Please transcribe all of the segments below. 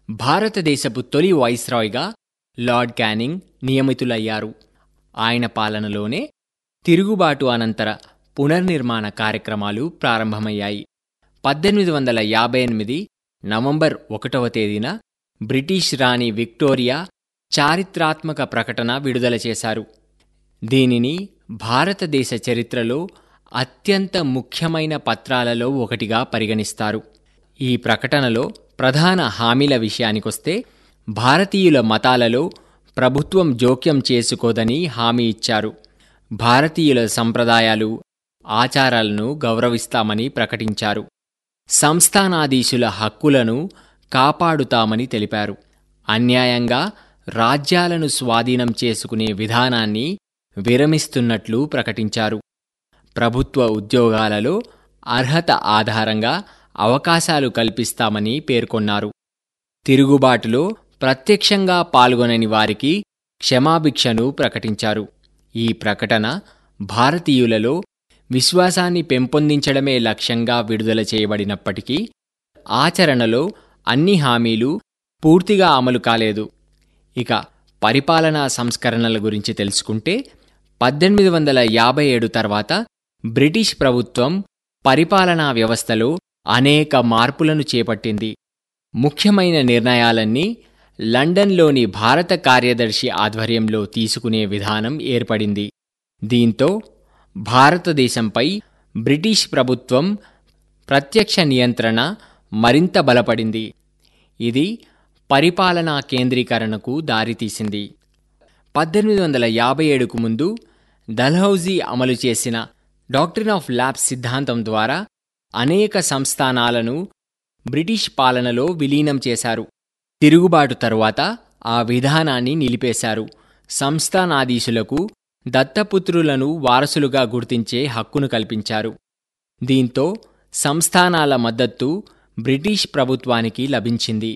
భారతదేశపు తొలి వైస్రాయ్గా lord canning నియమితులయ్యారు ఆయన పాలనలోనే తిరుగుబాటు అనంతర పునర్నిర్మాణ కార్యక్రమాలు ప్రారంభమయ్యాయి పద్దెనిమిది వందల యాభై ఎనిమిది నవంబర్ ఒకటవ తేదీన బ్రిటిష్ రాణి విక్టోరియా చారిత్రాత్మక ప్రకటన విడుదల చేశారు దీనిని భారతదేశ చరిత్రలో అత్యంత ముఖ్యమైన పత్రాలలో ఒకటిగా పరిగణిస్తారు ఈ ప్రకటనలో ప్రధాన హామీల విషయానికొస్తే భారతీయుల మతాలలో ప్రభుత్వం జోక్యం చేసుకోదని హామీ ఇచ్చారు భారతీయుల సంప్రదాయాలు ఆచారాలను గౌరవిస్తామని ప్రకటించారు సంస్థానాధీశుల హక్కులను కాపాడుతామని తెలిపారు అన్యాయంగా రాజ్యాలను స్వాధీనం చేసుకునే విధానాన్ని విరమిస్తున్నట్లు ప్రకటించారు ప్రభుత్వ ఉద్యోగాలలో అర్హత ఆధారంగా అవకాశాలు కల్పిస్తామని పేర్కొన్నారు తిరుగుబాటులో ప్రత్యక్షంగా పాల్గొనని వారికి క్షమాభిక్షను ప్రకటించారు ఈ ప్రకటన భారతీయులలో విశ్వాసాన్ని పెంపొందించడమే లక్ష్యంగా విడుదల చేయబడినప్పటికీ ఆచరణలో అన్ని హామీలు పూర్తిగా అమలు కాలేదు ఇక పరిపాలనా సంస్కరణల గురించి తెలుసుకుంటే పద్దెనిమిది వందల యాభై ఏడు తర్వాత బ్రిటిష్ ప్రభుత్వం పరిపాలనా వ్యవస్థలో అనేక మార్పులను చేపట్టింది ముఖ్యమైన నిర్ణయాలన్నీ లండన్లోని భారత కార్యదర్శి ఆధ్వర్యంలో తీసుకునే విధానం ఏర్పడింది దీంతో భారతదేశంపై బ్రిటిష్ ప్రభుత్వం ప్రత్యక్ష నియంత్రణ మరింత బలపడింది ఇది పరిపాలనా కేంద్రీకరణకు దారితీసింది పద్దెనిమిది వందల యాభై ఏడుకు ముందు డల్హౌజీ అమలు చేసిన డాక్ట్రిన్ ఆఫ్ ల్యాబ్స్ సిద్ధాంతం ద్వారా అనేక సంస్థానాలను బ్రిటిష్ పాలనలో విలీనం చేశారు తిరుగుబాటు తరువాత ఆ విధానాన్ని నిలిపేశారు సంస్థానాధీశులకు దత్తపుత్రులను వారసులుగా గుర్తించే హక్కును కల్పించారు దీంతో సంస్థానాల మద్దతు బ్రిటిష్ ప్రభుత్వానికి లభించింది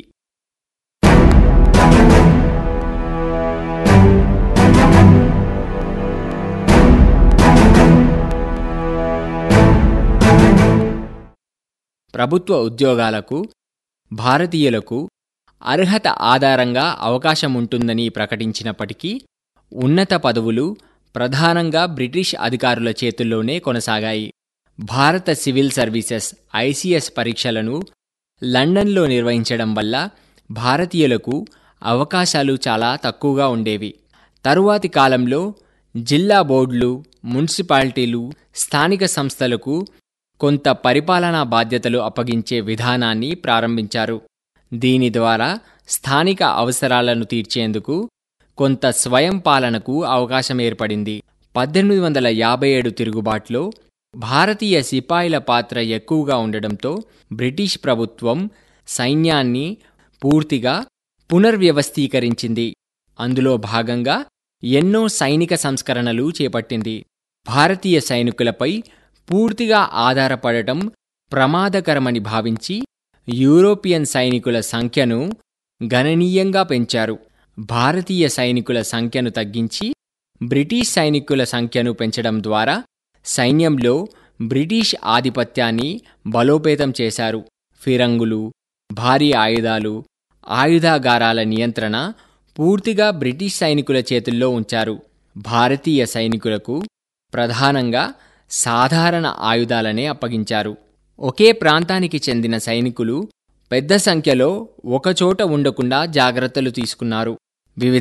ప్రభుత్వ ఉద్యోగాలకు భారతీయులకు అర్హత ఆధారంగా అవకాశం ఉంటుందని ప్రకటించినప్పటికీ ఉన్నత పదవులు ప్రధానంగా బ్రిటిష్ అధికారుల చేతుల్లోనే కొనసాగాయి భారత సివిల్ సర్వీసెస్ ఐసిఎస్ పరీక్షలను లండన్లో నిర్వహించడం వల్ల భారతీయులకు అవకాశాలు చాలా తక్కువగా ఉండేవి తరువాతి కాలంలో జిల్లా బోర్డులు మున్సిపాలిటీలు స్థానిక సంస్థలకు కొంత పరిపాలనా బాధ్యతలు అప్పగించే విధానాన్ని ప్రారంభించారు దీని ద్వారా స్థానిక అవసరాలను తీర్చేందుకు కొంత స్వయం పాలనకు అవకాశం ఏర్పడింది పద్దెనిమిది వందల యాభై ఏడు తిరుగుబాటులో భారతీయ సిపాయిల పాత్ర ఎక్కువగా ఉండడంతో బ్రిటిష్ ప్రభుత్వం సైన్యాన్ని పూర్తిగా పునర్వ్యవస్థీకరించింది అందులో భాగంగా ఎన్నో సైనిక సంస్కరణలు చేపట్టింది భారతీయ సైనికులపై పూర్తిగా ఆధారపడటం ప్రమాదకరమని భావించి యూరోపియన్ సైనికుల సంఖ్యను గణనీయంగా పెంచారు భారతీయ సైనికుల సంఖ్యను తగ్గించి బ్రిటిష్ సైనికుల సంఖ్యను పెంచడం ద్వారా సైన్యంలో బ్రిటిష్ ఆధిపత్యాన్ని బలోపేతం చేశారు ఫిరంగులు భారీ ఆయుధాలు ఆయుధాగారాల నియంత్రణ పూర్తిగా బ్రిటిష్ సైనికుల చేతుల్లో ఉంచారు భారతీయ సైనికులకు ప్రధానంగా సాధారణ ఆయుధాలనే అప్పగించారు ఒకే ప్రాంతానికి చెందిన సైనికులు పెద్ద సంఖ్యలో ఒకచోట ఉండకుండా జాగ్రత్తలు తీసుకున్నారు వివిధ